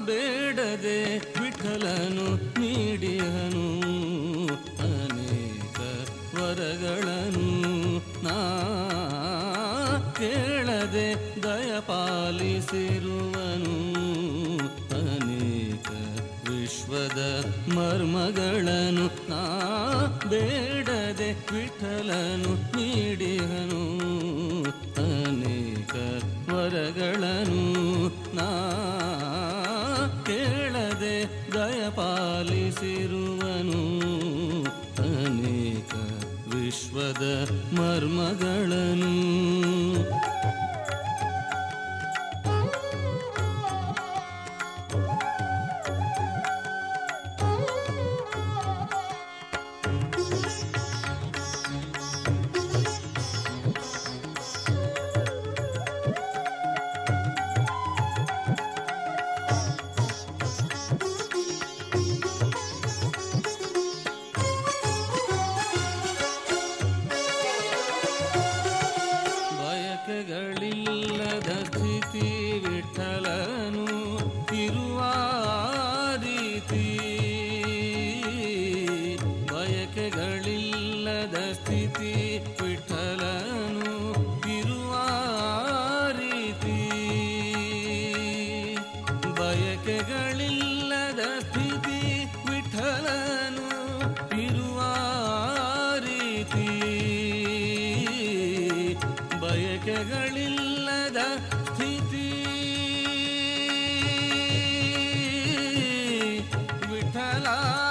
ಬೇಡದೆ ವಿಠಲನು ನೀಡಿಹನು ಅನೇಕ ವರಗಳನ್ನು ನಾ ಕೇಳದೆ ದಯಪಾಲಿಸಿರುವನು ಅನೇಕ ವಿಶ್ವದ ಮರ್ಮಗಳನ್ನು ನಾ ಬೇಡದೆ ವಿಠಲನು ನೀಡಿಹನು ಅನೇಕ ವರಗಳನ್ನು ನಾ ಕೇಳದೆ ದಯಪಾಲಿಸಿರುವನು ಅನೇಕ ವಿಶ್ವದ ಮರ್ಮಗಳನ್ನು ಬಯಕೆಗಳಿಲ್ಲದ ಸ್ಥಿತಿ ವಿಠಲನು ಇರುವ ರೀತಿ ಬಯಕೆಗಳಿಲ್ಲದ ಸ್ಥಿತಿ ವಿಠಲನು ಇರುವ ರೀತಿ ಬಯಕೆಗಳಿಲ್ಲದ ಸ್ಥಿತಿ ವಿಠಲನು ಇರುವ ರೀತಿ ಬಯಕೆಗಳಿಲ್ಲದ ಸ್ಥಿತಿ ವಿಠಲ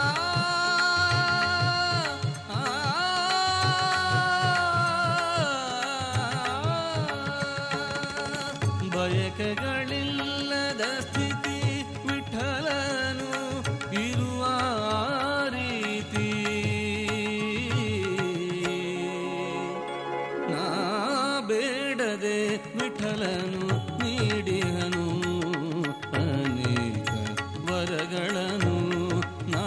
ಬಯಕೆಗಳಿಲ್ಲದ ಸ್ಥಿತಿ ವಿಠಲನು ಇರುವ ರೀತಿ ನಾ ಬೇಡದೆ ವಿಠಲನು ನೀಡಿಹನು ಅನೇಕ ವರಗಳನ್ನು ನಾ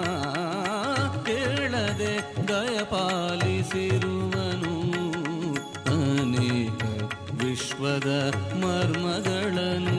ಕೇಳದೆ ದಯಪಾಲಿಸಿರುವನು ಅನೇಕ ವಿಶ್ವದ ಮರ್ಮಗಳನ್ನು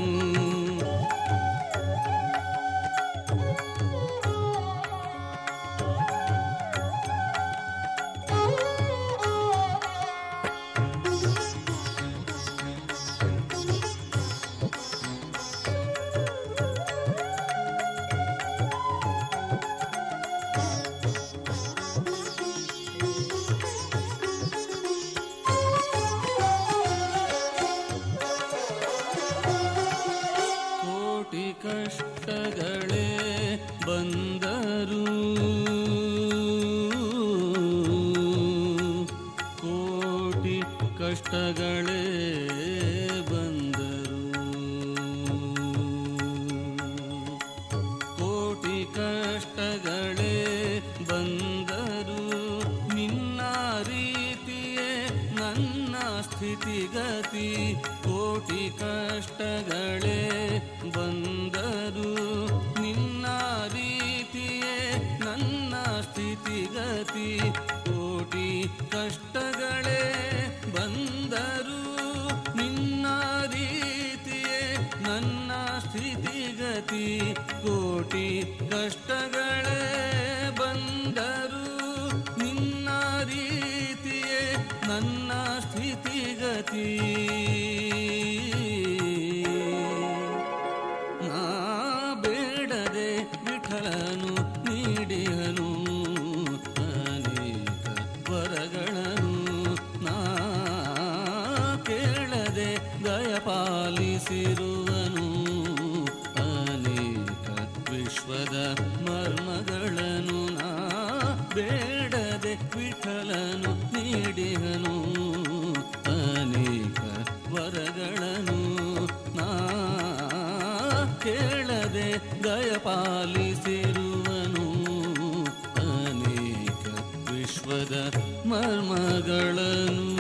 ಕೋಟಿ ಕಷ್ಟಗಳೇ ಬಂದರು ಕೋಟಿ ಕಷ್ಟಗಳೇ ಬಂದರು ಕೋಟಿ ಕಷ್ಟಗಳೇ ಬಂದರು ನಿನ್ನ ರೀತಿಯೇ ನನ್ನ ಸ್ಥಿತಿಗತಿ ಕೋಟಿ ಕಷ್ಟಗಳೇ ಬಂದರು ನಿನ್ನ ರೀತಿಯೇ ನನ್ನ ಸ್ಥಿತಿಗತಿ ಕೋಟಿ ಕಷ್ಟಗಳೇ ಬಂದರು ನಿನ್ನ ರೀತಿಯೇ ನನ್ನ ಸ್ಥಿತಿಗತಿ ಕೋಟಿ ಕಷ್ಟಗಳೇ ಬಂದರು ನಿನ್ನ ರೀತಿಯೇ ನನ್ನ ಸ್ಥಿತಿಗತಿ ನಾ ಬೇಡದೆ ವಿಠಲನು ನೀಡಿಹನು ಅನೇಕ ವರಗಳನ್ನು ನಾ ಕೇಳದೆ ದಯಪಾಲಿಸಿರುವನು ಅನೇಕ ವಿಶ್ವದ ಮರ್ಮಗಳನ್ನು ನಾ ಬೇಡದೆ ವಿಠಲನು ನೀಡಿಹನು ಅನೇಕ ವರಗಳನ್ನು ನಾ ಕೇಳದೆ ದಯಪಾಲಿಸಿರುವನು ಅನೇಕ ವಿಶ್ವದ ಮರ್ಮಗಳನ್ನು